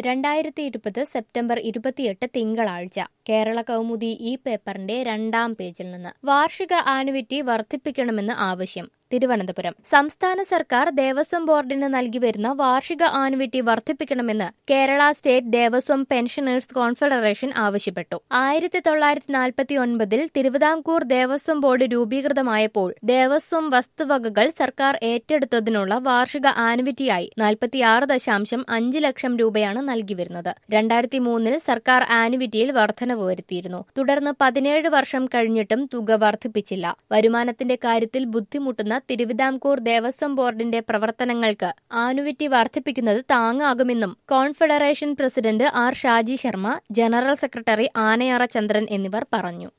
രണ്ടായിരത്തി ഇരുപത് സെപ്റ്റംബർ ഇരുപത്തിയെട്ട് തിങ്കളാഴ്ച കേരള കൗമുദി ഈ പേപ്പറിന്റെ രണ്ടാം പേജിൽ നിന്ന് വാർഷിക ആനുവിറ്റി വർദ്ധിപ്പിക്കണമെന്ന് ആവശ്യം തിരുവനന്തപുരം സംസ്ഥാന സർക്കാർ ദേവസ്വം ബോർഡിന് നൽകി വരുന്ന വാർഷിക ആനുവിറ്റി വർദ്ധിപ്പിക്കണമെന്ന് Kerala state Devaswom pensioners confederation ആവശ്യപ്പെട്ടു ആയിരത്തി തൊള്ളായിരത്തി നാൽപ്പത്തി ഒൻപതിൽ തിരുവിതാംകൂർ ദേവസ്വം ബോർഡ് രൂപീകൃതമായപ്പോൾ ദേവസ്വം വസ്തുവകകൾ സർക്കാർ ഏറ്റെടുത്തതിനുള്ള വാർഷിക ആനുവിറ്റിയായി നാൽപ്പത്തിയാറ് ദശാംശം അഞ്ച് ലക്ഷം രൂപയാണ് നൽകി വരുന്നത് രണ്ടായിരത്തി മൂന്നിൽ സർക്കാർ ആനുവിറ്റിയിൽ വർധനവ് വരുത്തിയിരുന്നു തുടർന്ന് പതിനേഴ് വർഷം കഴിഞ്ഞിട്ടും തുക വർദ്ധിപ്പിച്ചില്ല വരുമാനത്തിന്റെ കാര്യത്തിൽ ബുദ്ധിമുട്ടുന്ന തിരുവിതാംകൂർ ദേവസ്വം ബോർഡിന്റെ പ്രവർത്തനങ്ങൾക്ക് ആനുവിറ്റി വർദ്ധിപ്പിക്കുന്നത് താങ്ങാകുമെന്നും confederation president R Shaji Sharma general secretary Anayara Chandran എന്നിവർ പറഞ്ഞു